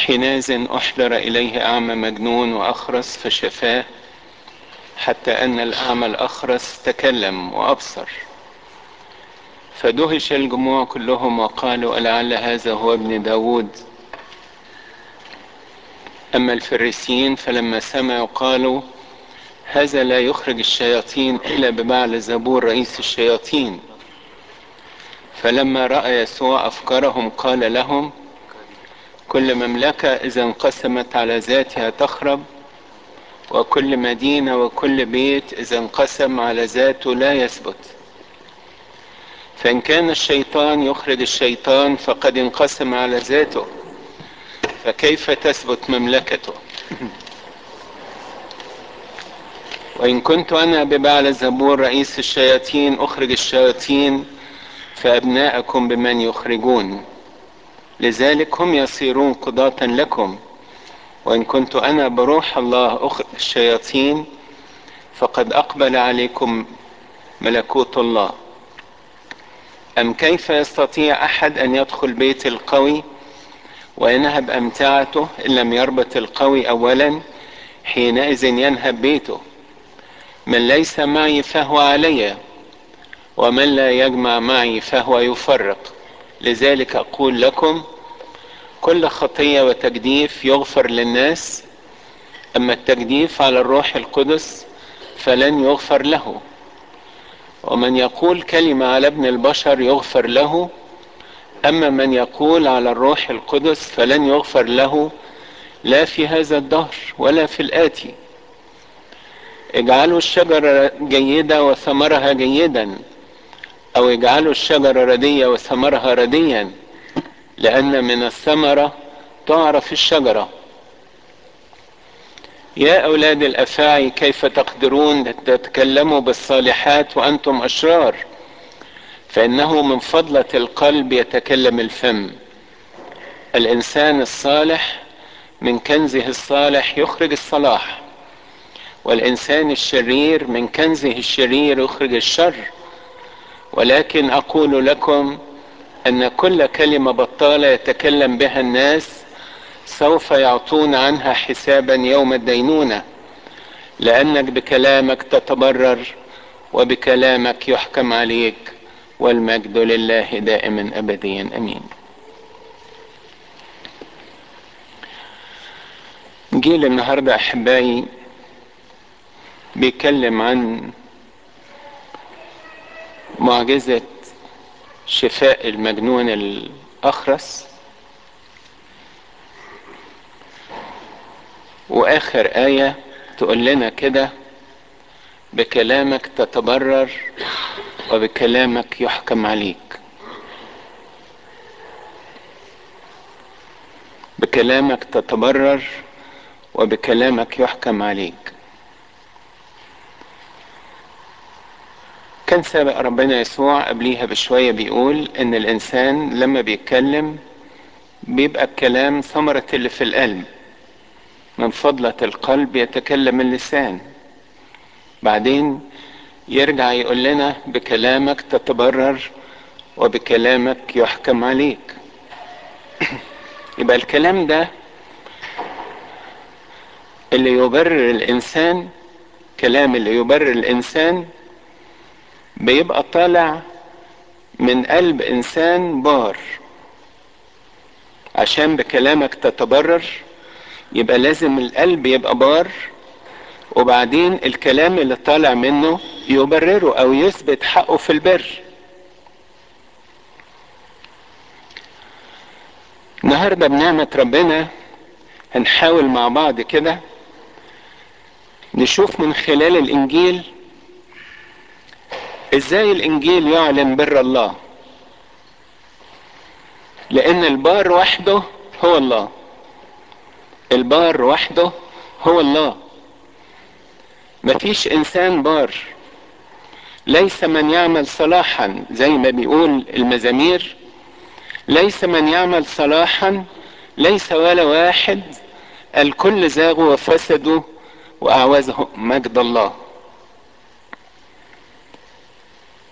حينئذ أحضر إليه أعمى مجنون وأخرس فشفاه حتى أن الأعمى الأخرس تكلم وأبصر فدهش الجموع كلهم وقالوا ألعل هذا هو ابن داود أما الفريسيين فلما سمعوا قالوا هذا لا يخرج الشياطين إلا ببعل زبور رئيس الشياطين فلما رأى يسوع أفكارهم قال لهم كل مملكة إذا انقسمت على ذاتها تخرب وكل مدينة وكل بيت إذا انقسم على ذاته لا يثبت فإن كان الشيطان يخرج الشيطان فقد انقسم على ذاته فكيف تثبت مملكته وإن كنت أنا ببعل زبور رئيس الشياطين أخرج الشياطين فأبناءكم بمن يخرجون لذلك هم يصيرون قضاة لكم وإن كنت أنا بروح الله أخرج الشياطين فقد أقبل عليكم ملكوت الله أم كيف يستطيع أحد أن يدخل بيت القوي وينهب أمتعته إن لم يربط القوي أولا حينئذ ينهب بيته من ليس معي فهو علي ومن لا يجمع معي فهو يفرق لذلك أقول لكم كل خطية وتجديف يغفر للناس أما التجديف على الروح القدس فلن يغفر له ومن يقول كلمة على ابن البشر يغفر له أما من يقول على الروح القدس فلن يغفر له لا في هذا الدهر ولا في الآتي اجعلوا الشجرة جيدة وثمرها جيدا أو اجعلوا الشجرة ردية وثمرها رديا لأن من الثمرة تعرف الشجرة يا أولاد الأفاعي كيف تقدرون تتكلموا بالصالحات وأنتم أشرار فإنه من فضلة القلب يتكلم الفم الإنسان الصالح من كنزه الصالح يخرج الصلاح والإنسان الشرير من كنزه الشرير يخرج الشر ولكن أقول لكم أن كل كلمة بطالة يتكلم بها الناس سوف يعطون عنها حسابا يوم الدينونة لأنك بكلامك تتبرر وبكلامك يحكم عليك والمجد لله دائما أبديا أمين جيل النهاردة أحبائي بيتكلم عن معجزة شفاء المجنون الأخرس وآخر آية تقول لنا كده بكلامك تتبرر وبكلامك يحكم عليك بكلامك تتبرر وبكلامك يحكم عليك كان سابق ربنا يسوع قبليها بشوية بيقول ان الانسان لما بيتكلم بيبقى الكلام ثمرة اللي في القلب من فضلة القلب يتكلم اللسان بعدين يرجع يقول لنا بكلامك تتبرر وبكلامك يحكم عليك يبقى الكلام ده اللي يبرر الانسان كلام اللي يبرر الانسان بيبقى طالع من قلب انسان بار عشان بكلامك تتبرر يبقى لازم القلب يبقى بار وبعدين الكلام اللي طالع منه يبرره او يثبت حقه في البر النهارده بنعمة ربنا هنحاول مع بعض كده نشوف من خلال الانجيل ازاي الانجيل يعلن بر الله لان البار وحده هو الله البار وحده هو الله مفيش انسان بار ليس من يعمل صلاحا زي ما بيقول المزامير ليس من يعمل صلاحا ليس ولا واحد الكل زاغوا وفسدوا واعوزهم مجد الله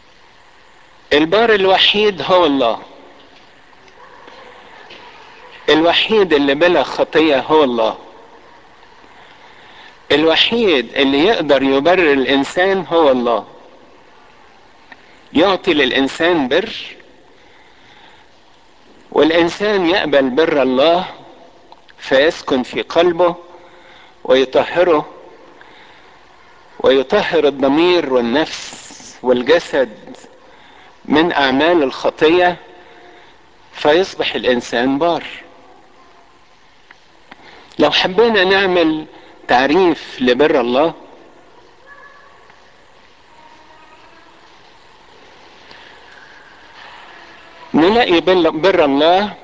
البار الوحيد هو الله الوحيد اللي بلا خطية هو الله الوحيد اللي يقدر يبرر الانسان هو الله يعطي للانسان بر والانسان يقبل بر الله فيسكن في قلبه ويطهره ويطهر الضمير والنفس والجسد من اعمال الخطيه فيصبح الانسان بار لو حبينا نعمل تعريف لبر الله نلاقي بر الله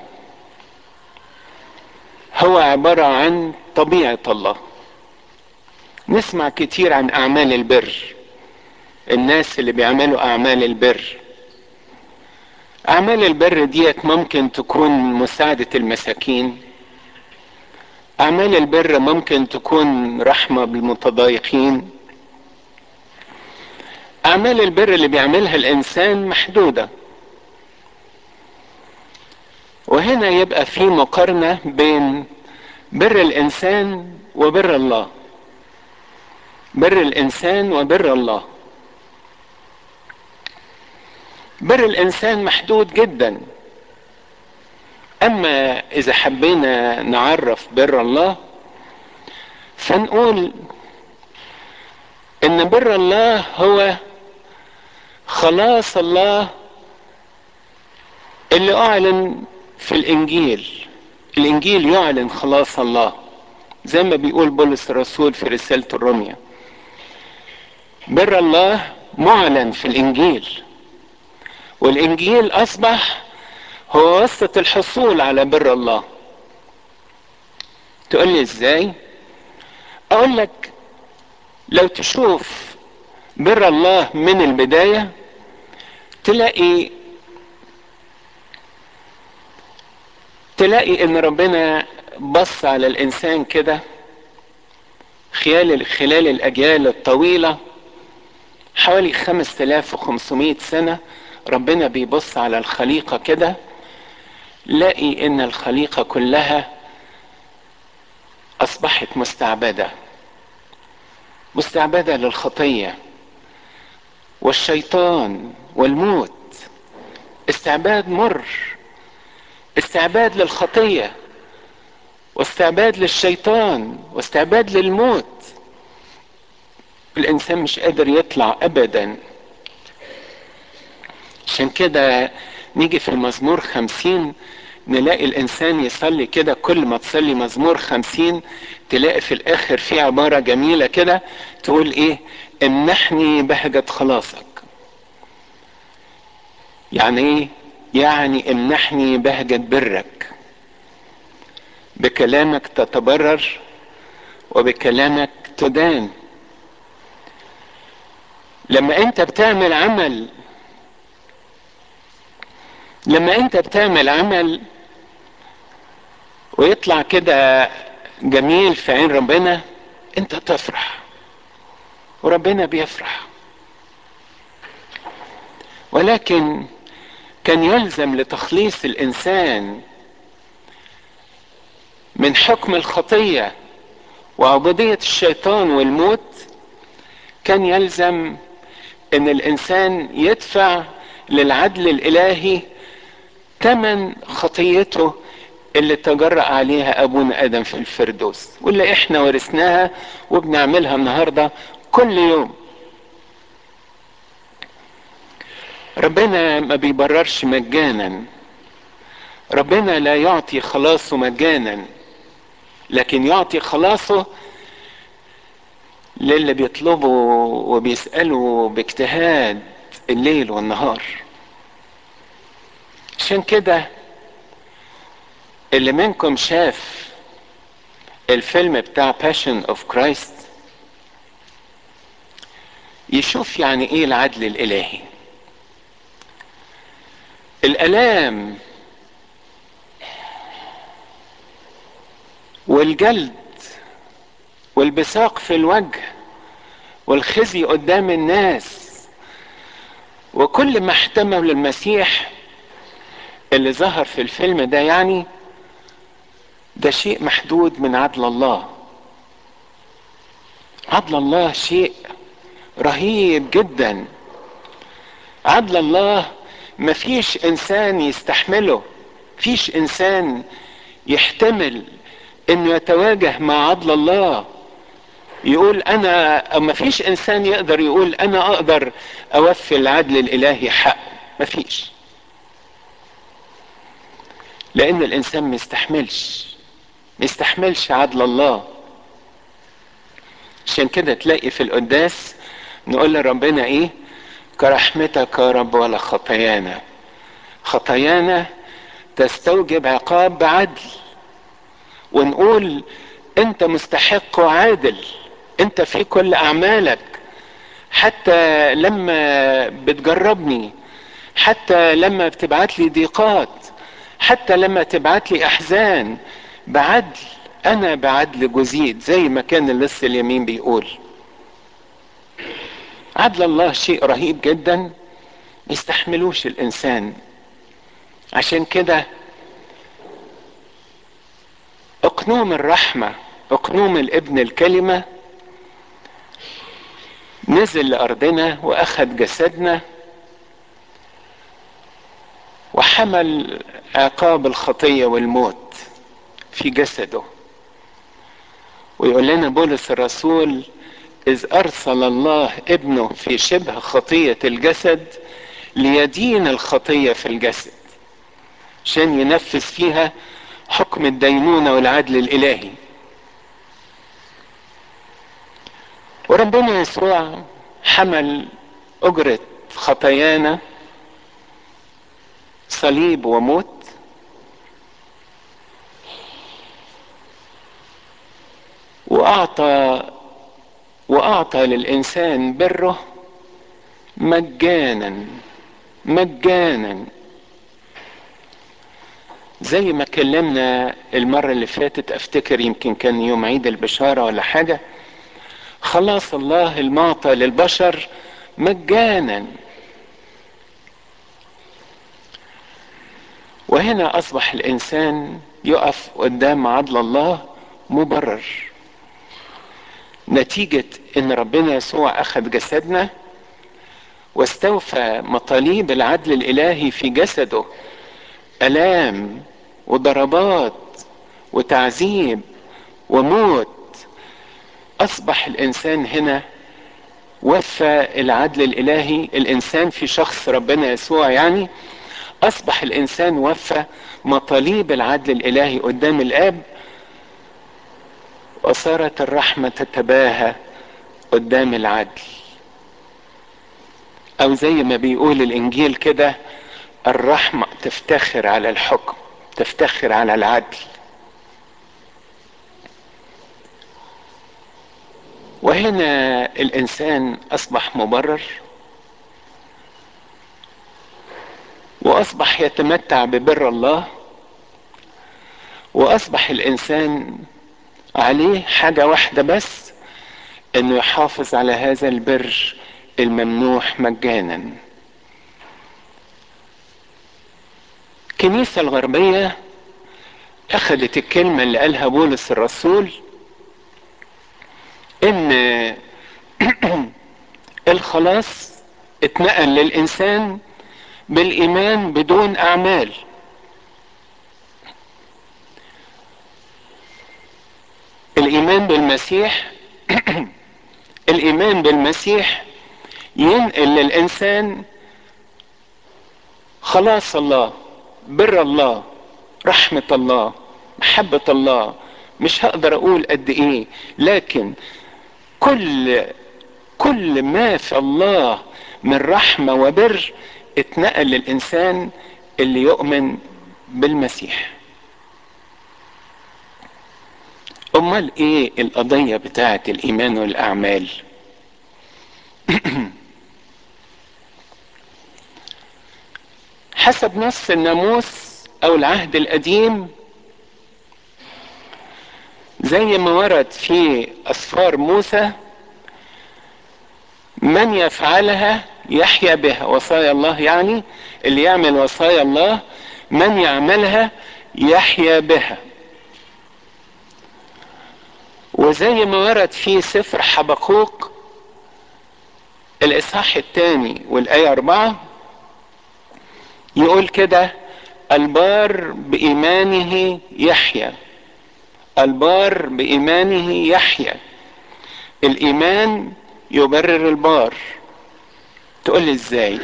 هو عبارة عن طبيعة الله نسمع كتير عن أعمال البر الناس اللي بيعملوا أعمال البر أعمال البر ديت ممكن تكون مساعدة المساكين أعمال البر ممكن تكون رحمة بالمتضايقين أعمال البر اللي بيعملها الإنسان محدودة وهنا يبقى في مقارنة بين بر الإنسان وبر الله بر الإنسان وبر الله بر الإنسان محدود جدا أما إذا حبينا نعرف بر الله فنقول إن بر الله هو خلاص الله اللي أعلن في الإنجيل الإنجيل يعلن خلاص الله زي ما بيقول بولس الرسول في رسالة الرمية بر الله معلن في الإنجيل والإنجيل أصبح هو وسط الحصول على بر الله تقول لي ازاي اقول لك لو تشوف بر الله من البداية تلاقي تلاقي ان ربنا بص على الانسان كده خلال خلال الاجيال الطويلة حوالي 5500 سنة ربنا بيبص على الخليقة كده لاقي ان الخليقة كلها اصبحت مستعبدة مستعبدة للخطية والشيطان والموت استعباد مر استعباد للخطية واستعباد للشيطان واستعباد للموت الانسان مش قادر يطلع ابدا عشان كده نيجي في المزمور خمسين نلاقي الانسان يصلي كده كل ما تصلي مزمور خمسين تلاقي في الاخر في عبارة جميلة كده تقول ايه امنحني بهجة خلاصك يعني ايه يعني امنحني بهجة برك بكلامك تتبرر وبكلامك تدان لما انت بتعمل عمل لما انت بتعمل عمل ويطلع كده جميل في عين ربنا انت تفرح وربنا بيفرح ولكن كان يلزم لتخليص الانسان من حكم الخطيه وعبوديه الشيطان والموت كان يلزم ان الانسان يدفع للعدل الالهي ثمن خطيته اللي تجرأ عليها ابونا ادم في الفردوس واللي احنا ورثناها وبنعملها النهارده كل يوم ربنا ما بيبررش مجانا ربنا لا يعطي خلاصه مجانا لكن يعطي خلاصه للي بيطلبوا وبيسألوا باجتهاد الليل والنهار عشان كده اللي منكم شاف الفيلم بتاع Passion of Christ يشوف يعني ايه العدل الالهي الالام والجلد والبصاق في الوجه والخزي قدام الناس وكل ما احتمل المسيح اللي ظهر في الفيلم ده يعني ده شيء محدود من عدل الله عدل الله شيء رهيب جدا عدل الله مفيش انسان يستحمله فيش انسان يحتمل انه يتواجه مع عدل الله يقول انا او مفيش انسان يقدر يقول انا اقدر اوفي العدل الالهي حق مفيش لان الانسان ما يستحملش ما يستحملش عدل الله عشان كده تلاقي في القداس نقول لربنا ايه كرحمتك يا رب ولا خطايانا خطايانا تستوجب عقاب بعدل ونقول انت مستحق وعادل انت في كل اعمالك حتى لما بتجربني حتى لما بتبعت لي ضيقات حتى لما تبعت لي احزان بعدل انا بعدل جزيد زي ما كان اللص اليمين بيقول عدل الله شيء رهيب جدا يستحملوش الانسان عشان كده اقنوم الرحمة اقنوم الابن الكلمة نزل لارضنا واخد جسدنا وحمل عقاب الخطية والموت في جسده ويقول لنا بولس الرسول إذ أرسل الله ابنه في شبه خطية الجسد ليدين الخطية في الجسد عشان ينفذ فيها حكم الدينونة والعدل الإلهي وربنا يسوع حمل أجرة خطايانا صليب وموت وأعطى وأعطى للإنسان بره مجانا مجانا زي ما كلمنا المرة اللي فاتت افتكر يمكن كان يوم عيد البشارة ولا حاجة خلاص الله المعطى للبشر مجانا وهنا اصبح الانسان يقف قدام عدل الله مبرر نتيجة ان ربنا يسوع اخذ جسدنا واستوفى مطالب العدل الالهي في جسده الام وضربات وتعذيب وموت اصبح الانسان هنا وفى العدل الالهي الانسان في شخص ربنا يسوع يعني اصبح الانسان وفى مطالب العدل الالهي قدام الاب وصارت الرحمه تتباهى قدام العدل او زي ما بيقول الانجيل كده الرحمه تفتخر على الحكم تفتخر على العدل وهنا الانسان اصبح مبرر واصبح يتمتع ببر الله واصبح الانسان عليه حاجه واحده بس انه يحافظ على هذا البر الممنوح مجانا الكنيسه الغربيه اخذت الكلمه اللي قالها بولس الرسول ان الخلاص اتنقل للانسان بالايمان بدون اعمال الايمان بالمسيح الايمان بالمسيح ينقل للانسان خلاص الله بر الله رحمه الله محبه الله مش هقدر اقول قد ايه لكن كل كل ما في الله من رحمه وبر اتنقل للانسان اللي يؤمن بالمسيح امال ايه القضيه بتاعه الايمان والاعمال حسب نص الناموس او العهد القديم زي ما ورد في اسفار موسى من يفعلها يحيا بها وصايا الله يعني اللي يعمل وصايا الله من يعملها يحيا بها وزي ما ورد في سفر حبقوق الإصحاح الثاني والآية أربعة يقول كده البار بإيمانه يحيا البار بإيمانه يحيا الإيمان يبرر البار تقول لي إزاي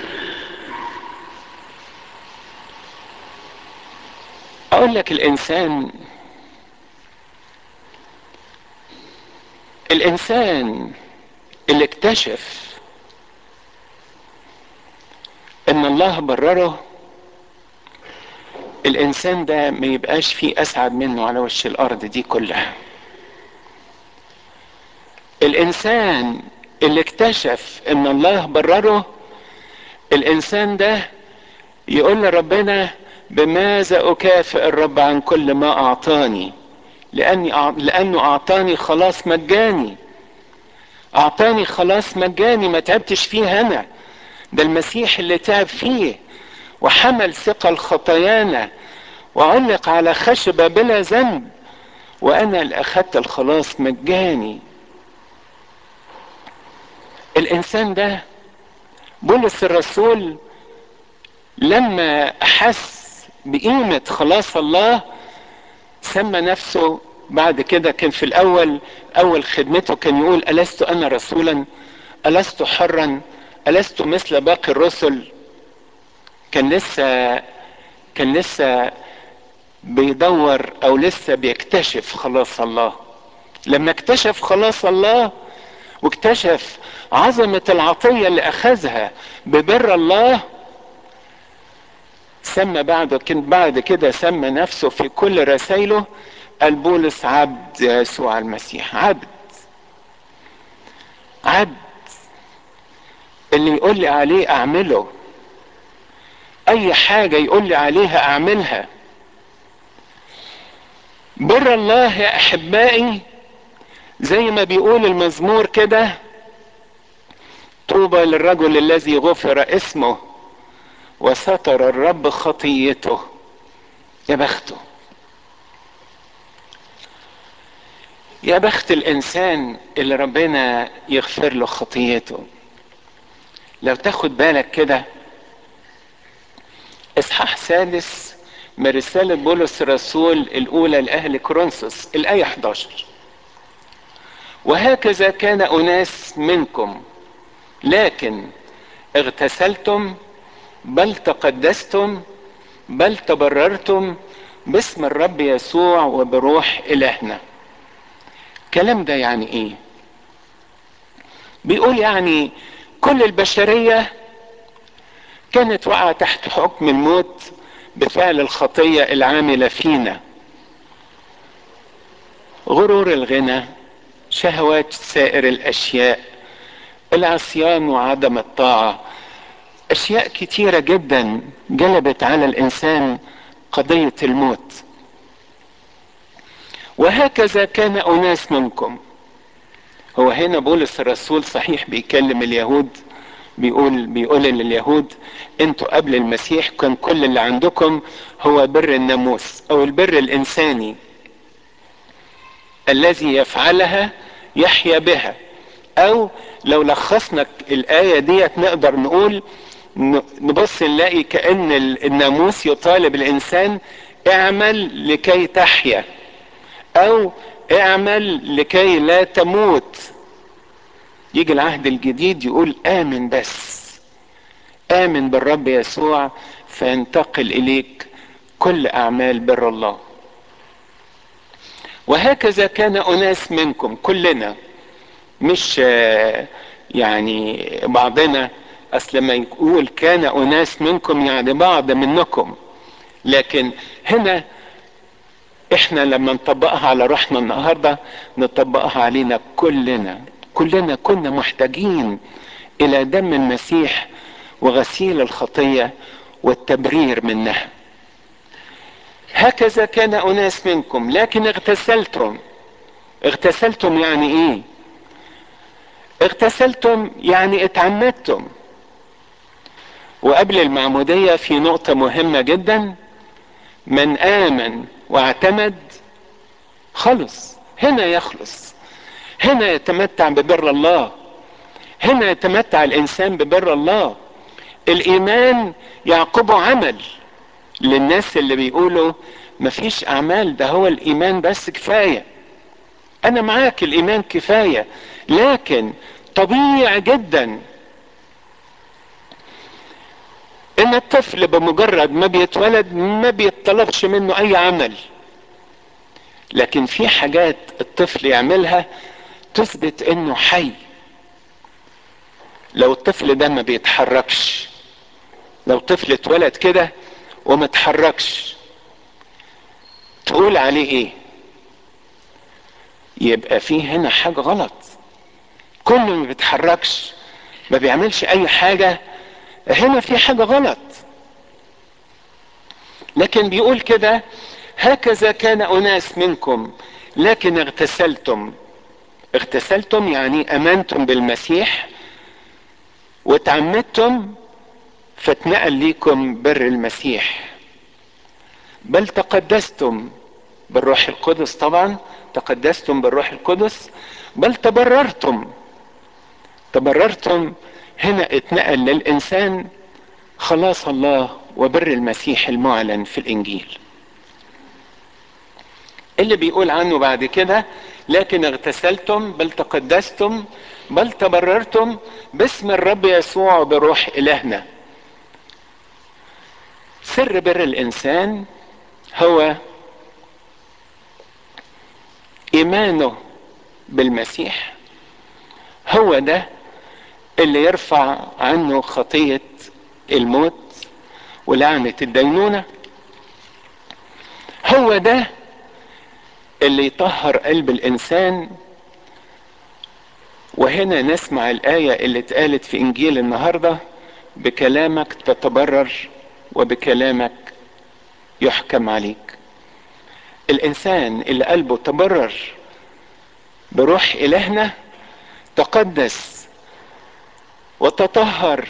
أقول لك الإنسان الإنسان اللي اكتشف ان الله برره الانسان ده ما يبقاش فيه اسعد منه على وش الارض دي كلها الانسان اللي اكتشف ان الله برره الانسان ده يقول لربنا بماذا اكافئ الرب عن كل ما اعطاني لاني لانه اعطاني خلاص مجاني اعطاني خلاص مجاني ما تعبتش فيه انا ده المسيح اللي تعب فيه وحمل ثقل خطايانا وعلق على خشبة بلا ذنب وانا اللي اخدت الخلاص مجاني الانسان ده بولس الرسول لما احس بقيمة خلاص الله سمى نفسه بعد كده كان في الاول اول خدمته كان يقول الست انا رسولا الست حرا ألست مثل باقي الرسل كان لسه كان لسه بيدور او لسه بيكتشف خلاص الله لما اكتشف خلاص الله واكتشف عظمة العطية اللي اخذها ببر الله سمى بعد بعد كده سمى نفسه في كل رسائله البولس عبد يسوع المسيح عبد عبد اللي يقول لي عليه اعمله اي حاجة يقول لي عليها اعملها بر الله يا احبائي زي ما بيقول المزمور كده طوبى للرجل الذي غفر اسمه وستر الرب خطيته يا بخته يا بخت الانسان اللي ربنا يغفر له خطيته لو تاخد بالك كده اصحاح سادس من رسالة بولس الرسول الأولى لأهل كورنثوس الآية 11 وهكذا كان أناس منكم لكن اغتسلتم بل تقدستم بل تبررتم باسم الرب يسوع وبروح إلهنا الكلام ده يعني ايه بيقول يعني كل البشرية كانت واقعة تحت حكم الموت بفعل الخطية العاملة فينا غرور الغنى شهوات سائر الاشياء العصيان وعدم الطاعة اشياء كتيرة جدا جلبت على الانسان قضية الموت وهكذا كان اناس منكم هو هنا بولس الرسول صحيح بيكلم اليهود بيقول بيقول لليهود انتوا قبل المسيح كان كل اللي عندكم هو بر الناموس او البر الانساني الذي يفعلها يحيا بها او لو لخصنا الايه ديت نقدر نقول نبص نلاقي كان الناموس يطالب الانسان اعمل لكي تحيا او اعمل لكي لا تموت يجي العهد الجديد يقول امن بس امن بالرب يسوع فينتقل اليك كل اعمال بر الله وهكذا كان اناس منكم كلنا مش يعني بعضنا اصل ما يقول كان اناس منكم يعني بعض منكم لكن هنا احنا لما نطبقها على روحنا النهارده نطبقها علينا كلنا كلنا كنا محتاجين الى دم المسيح وغسيل الخطيه والتبرير منها هكذا كان اناس منكم لكن اغتسلتم اغتسلتم يعني ايه اغتسلتم يعني اتعمدتم وقبل المعموديه في نقطه مهمه جدا من امن واعتمد خلص هنا يخلص هنا يتمتع ببر الله هنا يتمتع الانسان ببر الله الايمان يعقبه عمل للناس اللي بيقولوا مفيش اعمال ده هو الايمان بس كفايه انا معاك الايمان كفايه لكن طبيعي جدا ان الطفل بمجرد ما بيتولد ما بيطلبش منه اي عمل لكن في حاجات الطفل يعملها تثبت انه حي لو الطفل ده ما بيتحركش لو طفل اتولد كده وما اتحركش تقول عليه ايه يبقى في هنا حاجة غلط كل ما بيتحركش ما بيعملش اي حاجة هنا في حاجة غلط لكن بيقول كده هكذا كان اناس منكم لكن اغتسلتم اغتسلتم يعني امنتم بالمسيح وتعمدتم فاتنقل ليكم بر المسيح بل تقدستم بالروح القدس طبعا تقدستم بالروح القدس بل تبررتم تبررتم هنا اتنقل للانسان خلاص الله وبر المسيح المعلن في الانجيل اللي بيقول عنه بعد كده لكن اغتسلتم بل تقدستم بل تبررتم باسم الرب يسوع بروح الهنا سر بر الانسان هو ايمانه بالمسيح هو ده اللي يرفع عنه خطيه الموت ولعنه الدينونه هو ده اللي يطهر قلب الانسان وهنا نسمع الايه اللي اتقالت في انجيل النهارده بكلامك تتبرر وبكلامك يحكم عليك الانسان اللي قلبه تبرر بروح الهنا تقدس وتطهر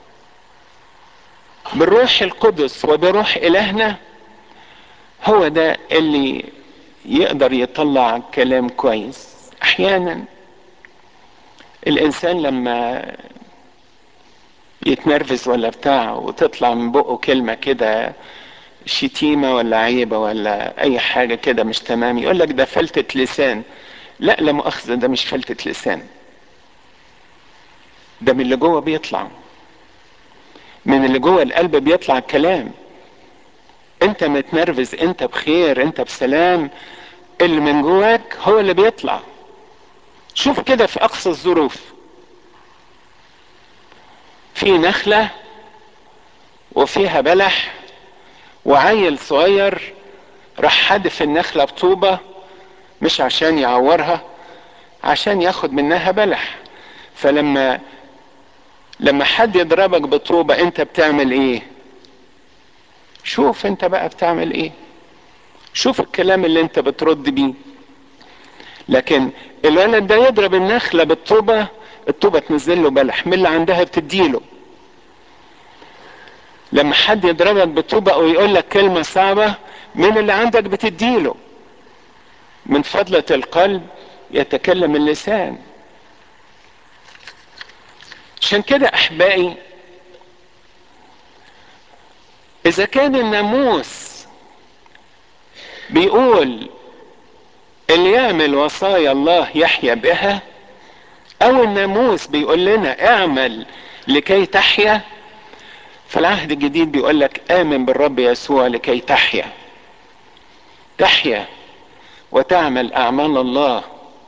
بالروح القدس وبروح الهنا هو ده اللي يقدر يطلع كلام كويس احيانا الانسان لما يتنرفز ولا بتاع وتطلع من بقه كلمة كده شتيمة ولا عيبة ولا اي حاجة كده مش تمام يقول لك ده فلتة لسان لا لا مؤاخذة ده مش فلتة لسان ده من اللي جوه بيطلع من اللي جوه القلب بيطلع الكلام انت متنرفز انت بخير انت بسلام اللي من جواك هو اللي بيطلع شوف كده في اقصى الظروف في نخلة وفيها بلح وعيل صغير راح حدف النخلة بطوبة مش عشان يعورها عشان ياخد منها بلح فلما لما حد يضربك بطوبة انت بتعمل ايه شوف انت بقى بتعمل ايه شوف الكلام اللي انت بترد بيه لكن الولد ده يضرب النخلة بالطوبة الطوبة تنزل له بلح من اللي عندها بتديله لما حد يضربك بطوبة او يقول لك كلمة صعبة من اللي عندك بتديله من فضلة القلب يتكلم اللسان عشان كده احبائي اذا كان الناموس بيقول اللي يعمل وصايا الله يحيا بها او الناموس بيقول لنا اعمل لكي تحيا فالعهد الجديد بيقول لك امن بالرب يسوع لكي تحيا تحيا وتعمل اعمال الله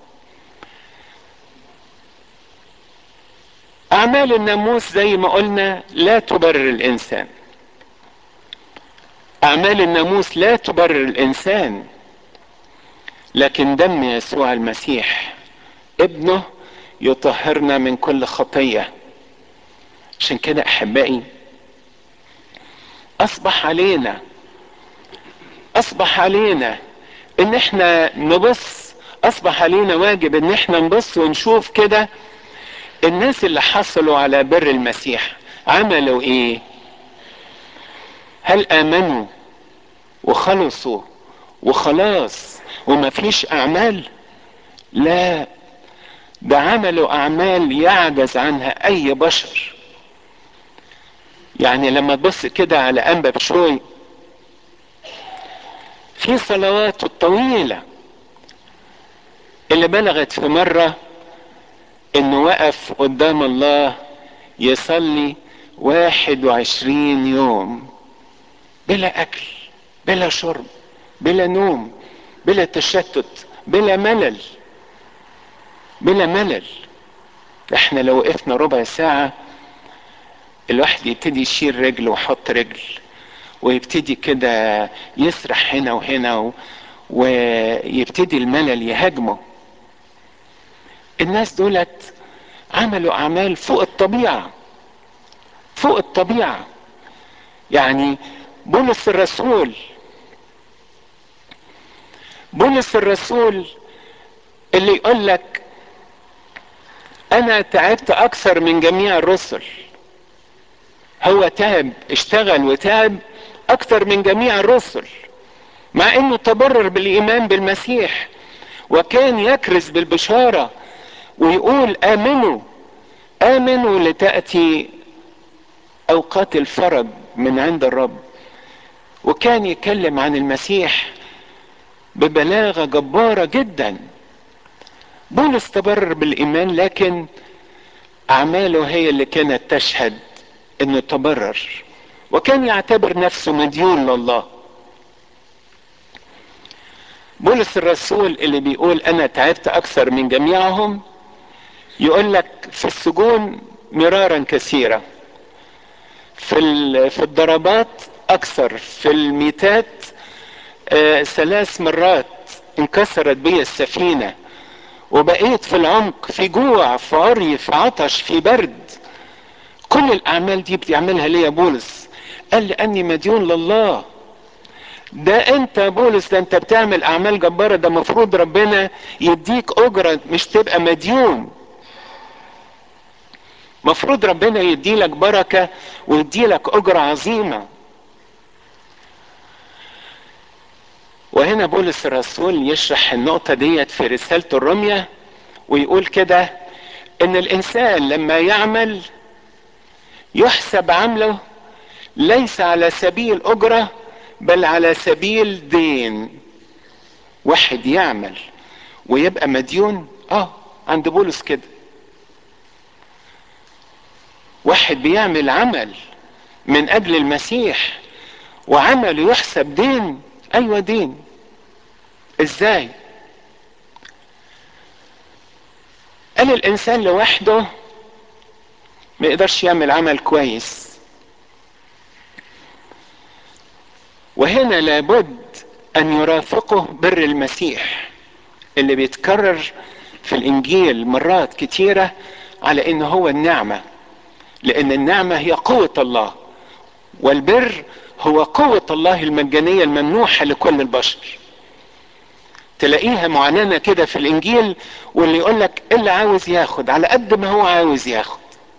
اعمال الناموس زي ما قلنا لا تبرر الانسان اعمال الناموس لا تبرر الانسان لكن دم يسوع المسيح ابنه يطهرنا من كل خطيه عشان كده احبائي اصبح علينا اصبح علينا ان احنا نبص اصبح علينا واجب ان احنا نبص ونشوف كده الناس اللي حصلوا على بر المسيح عملوا ايه هل امنوا وخلصوا وخلاص وما فيش اعمال لا ده عملوا اعمال يعجز عنها اي بشر يعني لما تبص كده على انبا بشوي في صلواته الطويلة اللي بلغت في مرة انه وقف قدام الله يصلي واحد وعشرين يوم بلا اكل بلا شرب بلا نوم بلا تشتت بلا ملل بلا ملل احنا لو وقفنا ربع ساعة الواحد يبتدي يشيل رجل ويحط رجل ويبتدي كده يسرح هنا وهنا و... ويبتدي الملل يهاجمه الناس دولت عملوا اعمال فوق الطبيعة فوق الطبيعة يعني بولس الرسول بولس الرسول اللي يقول لك انا تعبت اكثر من جميع الرسل هو تعب اشتغل وتعب اكثر من جميع الرسل مع انه تبرر بالايمان بالمسيح وكان يكرز بالبشارة ويقول امنوا امنوا لتأتي اوقات الفرج من عند الرب وكان يتكلم عن المسيح ببلاغة جبارة جدا بولس تبرر بالايمان لكن اعماله هي اللي كانت تشهد انه تبرر وكان يعتبر نفسه مديون لله بولس الرسول اللي بيقول انا تعبت اكثر من جميعهم يقول لك في السجون مرارا كثيرة في في الضربات اكثر في الميتات آه ثلاث مرات انكسرت بي السفينة وبقيت في العمق في جوع في عري في عطش في برد كل الاعمال دي بيعملها ليه يا بولس قال لاني مديون لله ده انت يا بولس ده انت بتعمل اعمال جبارة ده مفروض ربنا يديك اجرة مش تبقى مديون مفروض ربنا يديلك بركة ويديلك اجرة عظيمة وهنا بولس الرسول يشرح النقطة ديت في رسالته الرمية ويقول كده ان الانسان لما يعمل يحسب عمله ليس على سبيل اجرة بل على سبيل دين واحد يعمل ويبقى مديون اه عند بولس كده واحد بيعمل عمل من اجل المسيح وعمله يحسب دين ايوه دين ازاي قال الانسان لوحده ما يقدرش يعمل عمل كويس وهنا لابد ان يرافقه بر المسيح اللي بيتكرر في الانجيل مرات كتيرة على ان هو النعمة لان النعمة هي قوة الله والبر هو قوة الله المجانية الممنوحة لكل البشر تلاقيها معلنة كده في الانجيل واللي يقول لك اللي عاوز ياخد على قد ما هو عاوز ياخد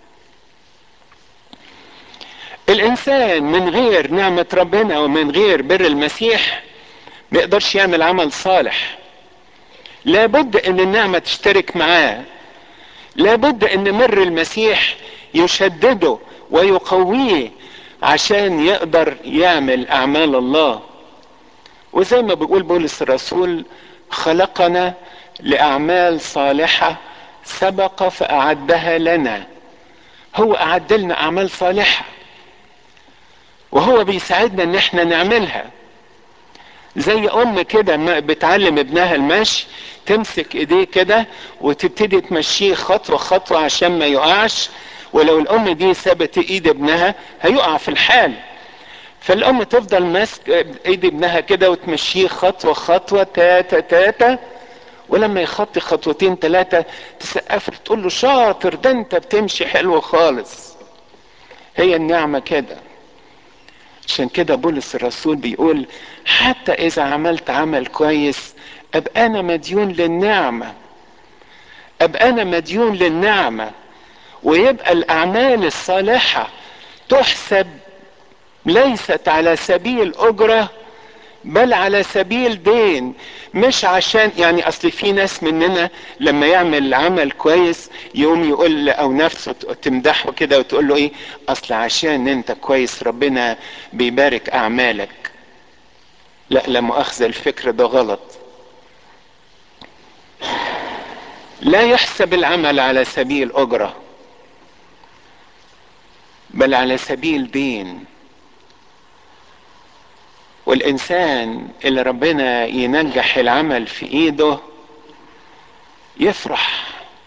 الانسان من غير نعمة ربنا ومن غير بر المسيح ما يقدرش يعمل عمل صالح لابد ان النعمة تشترك معاه لابد ان مر المسيح يشدده ويقويه عشان يقدر يعمل اعمال الله وزي ما بيقول بولس الرسول خلقنا لاعمال صالحة سبق فاعدها لنا هو اعد لنا اعمال صالحه وهو بيساعدنا ان احنا نعملها زي ام كده ما بتعلم ابنها المشي تمسك ايديه كده وتبتدي تمشيه خطوة خطوة عشان ما يقعش ولو الام دي سابت ايد ابنها هيقع في الحال فالام تفضل ماسك ايد ابنها كده وتمشيه خطوة خطوة تاتا تاتا ولما يخطي خطوتين ثلاثة تسقف تقول له شاطر ده انت بتمشي حلو خالص هي النعمة كده عشان كده بولس الرسول بيقول حتى اذا عملت عمل كويس ابقى انا مديون للنعمة ابقى انا مديون للنعمة ويبقى الاعمال الصالحة تحسب ليست على سبيل اجرة بل على سبيل دين مش عشان يعني اصل في ناس مننا لما يعمل عمل كويس يقوم يقول او نفسه تمدحه كده وتقول له ايه اصل عشان انت كويس ربنا بيبارك اعمالك لا لا مؤاخذة الفكر ده غلط لا يحسب العمل على سبيل اجرة بل على سبيل دين والانسان اللي ربنا ينجح العمل في ايده يفرح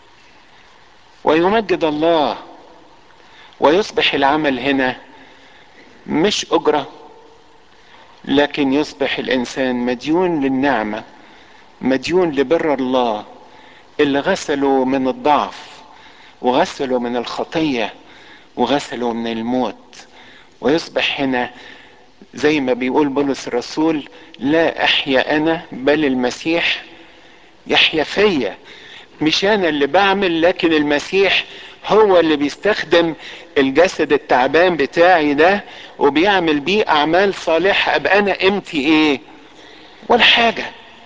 ويمجد الله ويصبح العمل هنا مش اجره لكن يصبح الانسان مديون للنعمه مديون لبر الله اللي غسله من الضعف وغسله من الخطيه وغسله من الموت ويصبح هنا زي ما بيقول بولس الرسول لا احيا انا بل المسيح يحيا فيا مش انا اللي بعمل لكن المسيح هو اللي بيستخدم الجسد التعبان بتاعي ده وبيعمل بيه اعمال صالحة ابقى انا قيمتي ايه ولا حاجة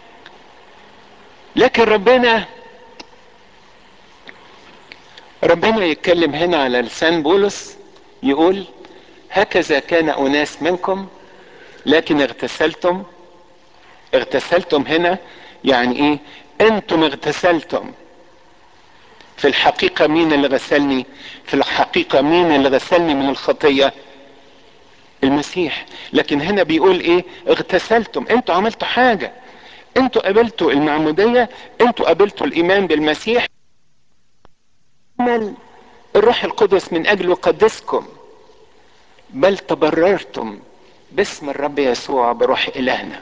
لكن ربنا ربنا يتكلم هنا على لسان بولس يقول هكذا كان اناس منكم لكن اغتسلتم اغتسلتم هنا يعني ايه انتم اغتسلتم في الحقيقة مين اللي غسلني في الحقيقة مين اللي غسلني من الخطية المسيح لكن هنا بيقول ايه اغتسلتم انتوا عملتوا حاجة انتوا قبلتوا المعمودية انتوا قبلتوا الايمان بالمسيح عمل الروح القدس من اجل يقدسكم بل تبررتم باسم الرب يسوع بروح الهنا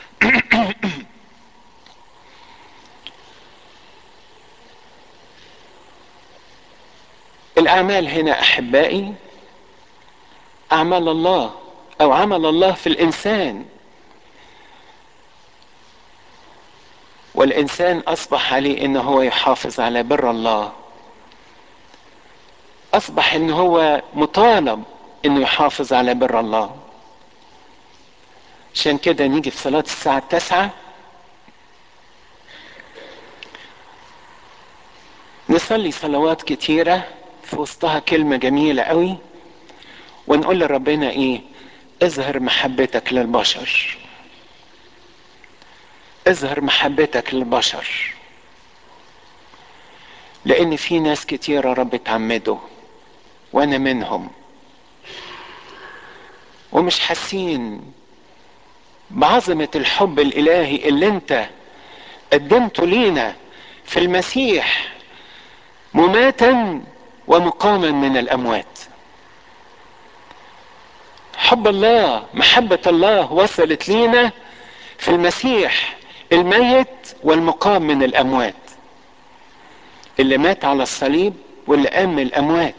الاعمال هنا احبائي اعمال الله او عمل الله في الانسان والانسان اصبح عليه ان هو يحافظ على بر الله اصبح ان هو مطالب انه يحافظ على بر الله عشان كده نيجي في صلاة الساعة التاسعة نصلي صلوات كتيرة في وسطها كلمة جميلة قوي ونقول لربنا ايه اظهر محبتك للبشر اظهر محبتك للبشر لان في ناس كتيرة رب تعمده وانا منهم ومش حاسين بعظمة الحب الالهي اللي انت قدمته لينا في المسيح مماتا ومقاما من الاموات حب الله محبة الله وصلت لينا في المسيح الميت والمقام من الاموات اللي مات على الصليب واللي قام من الاموات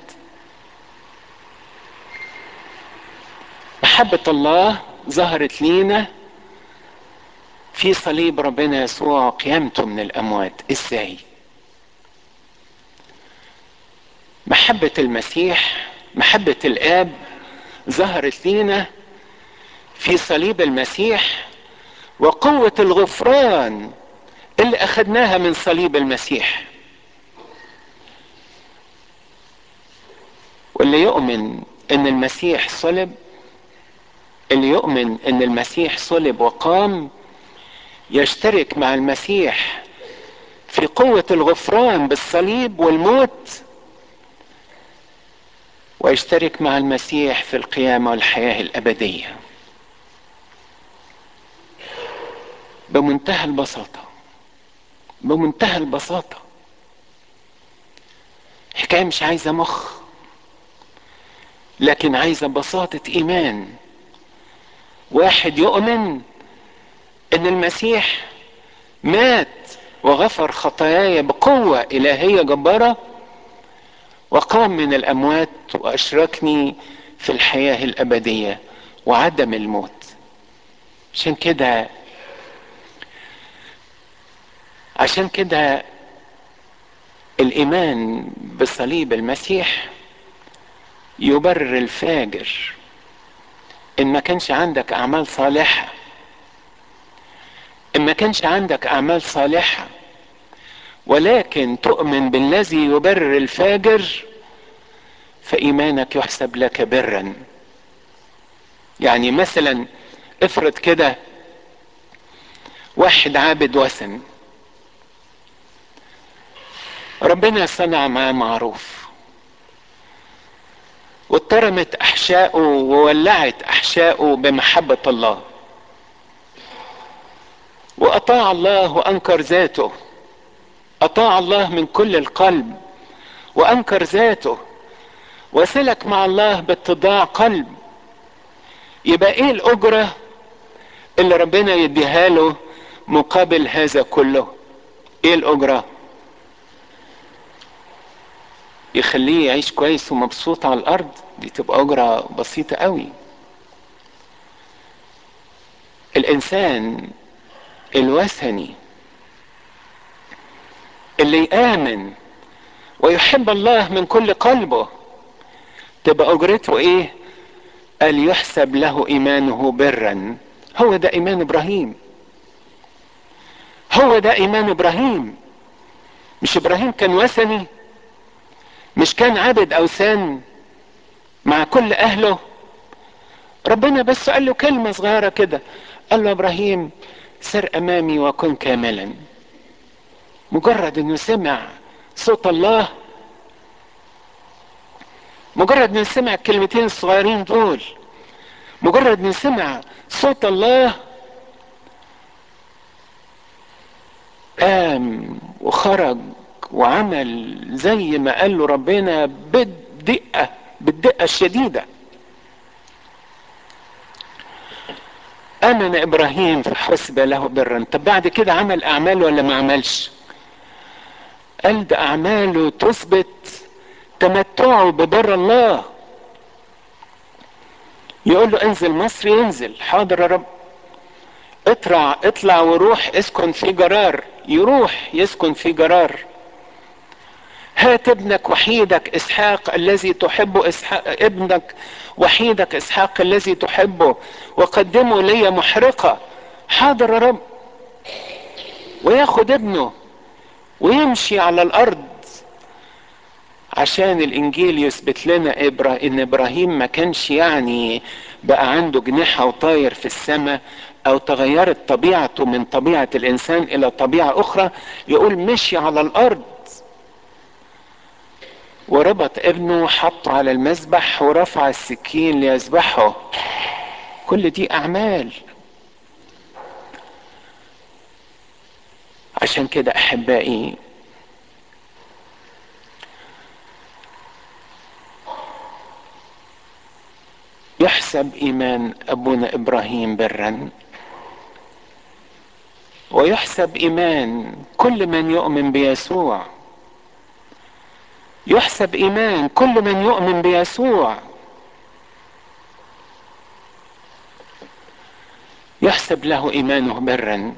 محبة الله ظهرت لينا في صليب ربنا يسوع قيامته من الاموات ازاي محبة المسيح محبة الاب ظهرت لينا في صليب المسيح وقوة الغفران اللي اخدناها من صليب المسيح واللي يؤمن ان المسيح صلب اللي يؤمن ان المسيح صلب وقام يشترك مع المسيح في قوة الغفران بالصليب والموت ويشترك مع المسيح في القيامة والحياة الأبدية بمنتهى البساطة بمنتهى البساطة حكاية مش عايزة مخ لكن عايزة بساطة إيمان واحد يؤمن ان المسيح مات وغفر خطاياي بقوة إلهية جبارة وقام من الأموات وأشركني في الحياة الأبدية وعدم الموت عشان كده عشان كده الإيمان بصليب المسيح يبرر الفاجر إن ما كانش عندك أعمال صالحة ان ما كانش عندك اعمال صالحة ولكن تؤمن بالذي يبرر الفاجر فايمانك يحسب لك برا يعني مثلا افرض كده واحد عابد وثن ربنا صنع معاه معروف واترمت احشائه وولعت احشائه بمحبة الله واطاع الله وانكر ذاته اطاع الله من كل القلب وانكر ذاته وسلك مع الله باتضاع قلب يبقى ايه الاجرة اللي ربنا يديها له مقابل هذا كله ايه الاجرة يخليه يعيش كويس ومبسوط على الارض دي تبقى اجرة بسيطة قوي الانسان الوثني اللي يامن ويحب الله من كل قلبه تبقى اجرته ايه قال يحسب له ايمانه برا هو ده ايمان ابراهيم هو ده ايمان ابراهيم مش ابراهيم كان وثني مش كان عبد اوثان مع كل اهله ربنا بس قال له كلمة صغيرة كده قال له ابراهيم سر امامي وكن كاملا مجرد انه سمع صوت الله مجرد انه سمع الكلمتين الصغيرين دول مجرد انه سمع صوت الله قام وخرج وعمل زي ما قال له ربنا بالدقة بالدقة الشديدة امن ابراهيم فحسب له برا طب بعد كده عمل اعمال ولا ما عملش قال ده اعماله تثبت تمتعه ببر الله يقول له انزل مصر ينزل حاضر يا رب اطلع اطلع وروح اسكن في جرار يروح يسكن في جرار هات ابنك وحيدك اسحاق الذي تحبه اسحاق ابنك وحيدك اسحاق الذي تحبه وقدمه لي محرقه حاضر يا رب وياخد ابنه ويمشي على الارض عشان الانجيل يثبت لنا إبرا ان ابراهيم ما كانش يعني بقى عنده جناحة وطاير في السماء او تغيرت طبيعته من طبيعة الانسان الى طبيعة اخرى يقول مشي على الارض وربط ابنه حطه على المذبح ورفع السكين ليذبحه كل دي اعمال عشان كده احبائي يحسب ايمان ابونا ابراهيم برا ويحسب ايمان كل من يؤمن بيسوع يحسب ايمان كل من يؤمن بيسوع يحسب له ايمانه برا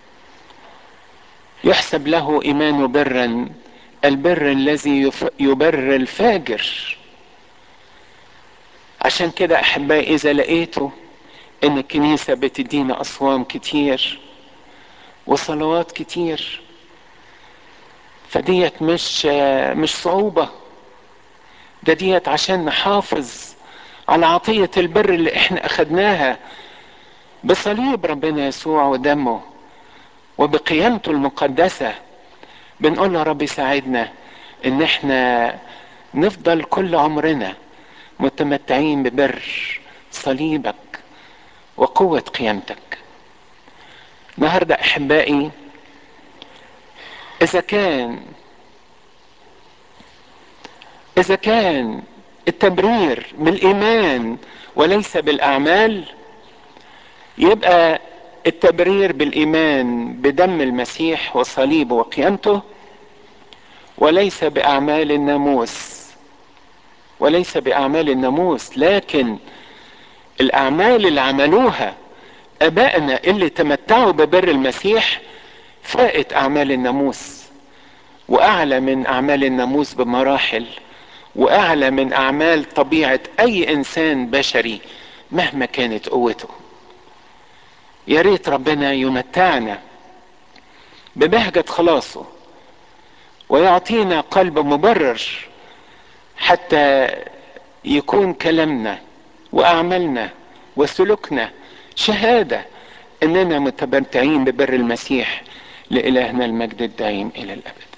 يحسب له ايمانه برا البر الذي يبر الفاجر عشان كده احبائي اذا لقيتوا ان الكنيسة بتدينا اصوام كتير وصلوات كتير فديت مش مش صعوبة ده ديت عشان نحافظ على عطية البر اللي احنا اخدناها بصليب ربنا يسوع ودمه وبقيامته المقدسة بنقول له رب يساعدنا ان احنا نفضل كل عمرنا متمتعين ببر صليبك وقوة قيامتك النهاردة احبائي اذا كان اذا كان التبرير بالايمان وليس بالاعمال يبقى التبرير بالايمان بدم المسيح وصليبه وقيامته وليس باعمال الناموس وليس باعمال الناموس لكن الاعمال اللي عملوها ابائنا اللي تمتعوا ببر المسيح فائت اعمال الناموس واعلى من اعمال الناموس بمراحل واعلى من اعمال طبيعه اي انسان بشري مهما كانت قوته يا ريت ربنا يمتعنا ببهجة خلاصه ويعطينا قلب مبرر حتى يكون كلامنا واعمالنا وسلوكنا شهادة اننا متمتعين ببر المسيح لالهنا المجد الدائم الى الابد